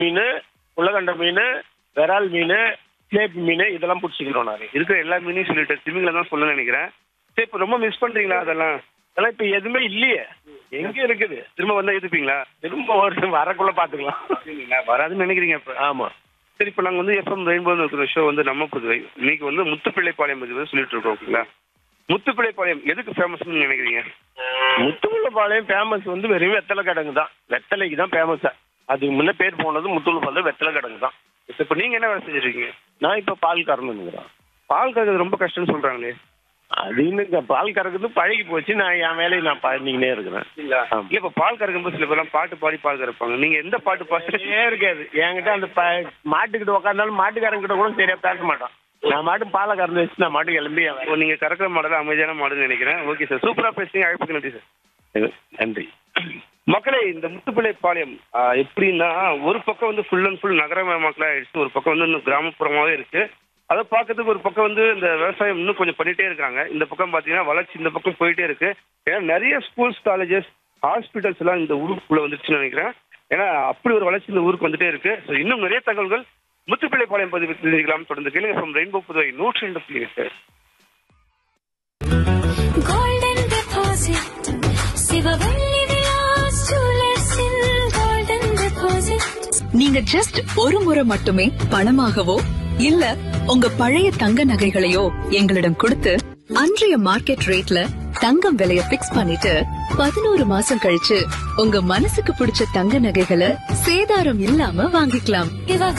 மீன் உலகண்ட மீன் விரால் மீன் ஸ்லேப் மீன் இதெல்லாம் பிடிச்சிக்கிறோம் நாங்க இருக்கிற எல்லா மீனையும் சொல்லிட்டேன் திமிங்கில தான் சொல்ல நினைக்கிறேன் சரி இப்போ ரொம்ப மிஸ் பண்றீங்களா அதெல்லாம் அதெல்லாம் இப்ப எதுவுமே இல்லையே எங்க இருக்குது திரும்ப வந்தா எதுப்பீங்களா திரும்ப ஒரு வரக்குள்ள பாத்துக்கலாம் இல்லைங்களா வராதுன்னு நினைக்கிறீங்க இப்ப ஆமா சரி இப்போ நாங்கள் வந்து எஃப்எம் ரெயின்போ இருக்கிற ஷோ வந்து நம்ம புதுவை இன்னைக்கு வந்து முத்துப்பிள்ளைப்பாளையம் பத்தி தான் சொல்லிட்டு இருக்கோம் ஓகேங்களா முத்துப்பிள்ளைப்பாளையம் எதுக்கு ஃபேமஸ்னு நினைக்கிறீங்க முத்துக்குள்ளபாளையம் ஃபேமஸ் வந்து வெறும் வெத்தலை கிடங்கு தான் வெத்தலைக்கு தான் ஃபேமஸ் அதுக்கு முன்ன பேர் போனது முத்துக்குள்ளபாளையம் வெத்தலை கிடங்கு தான் இப்போ நீங்க என்ன வேலை செஞ்சிருக்கீங்க நான் இப்ப பால் கறந்துங்கிறேன் பால் கறக்கிறது ரொம்ப கஷ்டம்னு சொல்றாங்களே அது இன்னும் பால் கறக்குறது பழகி போச்சு நான் என் வேலையை நான் பண்ணிக்கினே இருக்கிறேன் இல்ல ஆமா. இல்ல இப்போ பால் கறக்கும்போது சில பேர்லாம் பாட்டு பாடி பால் கறப்பாங்க நீங்க எந்த பாட்டு பாட்டு ஏன் இருக்காது என்கிட்ட அந்த ப- மாட்டுக்கிட்ட உட்காந்தாலும் மாட்டுக்காரங்க கிட்ட கூட சரியா பேச மாட்டான் நான் மாட்டு பாலை கறந்து வச்சு நான் மாட்டு கிளம்பி என் இப்போ நீங்க கறக்கிற மாடல் அமைதியான மாடல் நினைக்கிறேன் ஓகே சார் சூப்பரா பேசுறீங்க அழைப்புக்கு நன்றி சார் வேலை- நன்றி மக்களே இந்த முத்துப்பிள்ளை பாளையம் ஆஹ், எப்படின்னா ஒரு பக்கம் வந்து ஃபுல் அண்ட் ஃபுல் நகரமயமாக்கலா ஆயிடுச்சு ஒரு பக்கம் வந்து இன்னும் கிராமப்புறமாவே இருக்கு அதை பார்க்கறதுக்கு ஒரு பக்கம் வந்து இந்த விவசாயம் இன்னும் கொஞ்சம் பண்ணிட்டே இருக்காங்க இந்த பக்கம் பார்த்தீங்கன்னா வளர்ச்சி இந்த பக்கம் போயிட்டே இருக்கு ஏன்னா நிறைய ஸ்கூல்ஸ் காலேஜஸ் ஹாஸ்பிட்டல்ஸ் எல்லாம் இந்த ஊருக்குள்ள வந்துருச்சுன்னு நினைக்கிறேன் ஏன்னா அப்படி ஒரு வளர்ச்சி இந்த ஊருக்கு வந்துட்டே இருக்கு ஸோ இன்னும் நிறைய தகவல்கள் முத்துப்பிள்ளை பாளையம் பதிவு தெரிஞ்சுக்கலாம் தொடர்ந்து கேளுங்க ஃப்ரம் ரெயின்போ புதுவை நூற்றி ரெண்டு புள்ளி எட்டு golden deposit சிவவள்ளி விலாஸ் ஜுவல்லர்ஸில் golden deposit நீங்க ஜஸ்ட் ஒரு முறை மட்டுமே பணமாகவோ இல்ல உங்க பழைய தங்க நகைகளையோ எங்களிடம் கொடுத்து அன்றைய மார்க்கெட் ரேட்ல தங்கம் விலைய பிக்ஸ் பண்ணிட்டு பதினோரு மாசம் கழிச்சு உங்க மனசுக்கு பிடிச்ச தங்க நகைகளை சேதாரம் இல்லாம வாங்கிக்கலாம் சிவ